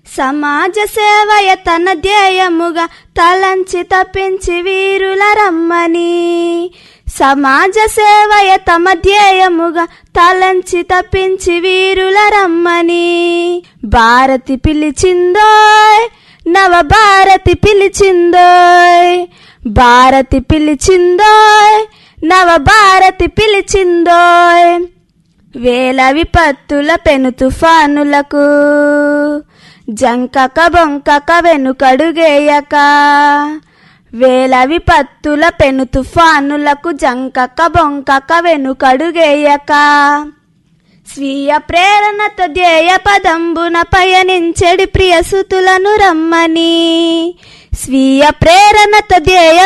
సమాజ సేవయ తన ధ్యేయముగా తలంచి తప్పించి వీరుల రమ్మని సమాజ సేవయ తమ ధ్యేయముగా తలంచి తప్పించి వీరుల రమ్మని భారతి పిలిచిందోయ్ నవ భారతి పిలిచిందోయ్ భారతి పిలిచిందోయ్ నవ భారతి పిలిచిందోయ్ వేల విపత్తుల పెను తుఫానులకు జంకక బొంకక వెనుకడుగేయక వేల విపత్తుల పెను తుఫానులకు జంకక బొంకక వెనుకడుగేయక స్వీయ ప్రేరణతో ధ్యేయ పదంబున పయనించెడి ప్రియసుతులను రమ్మని స్వీయ ప్రేరణతో ధ్యేయ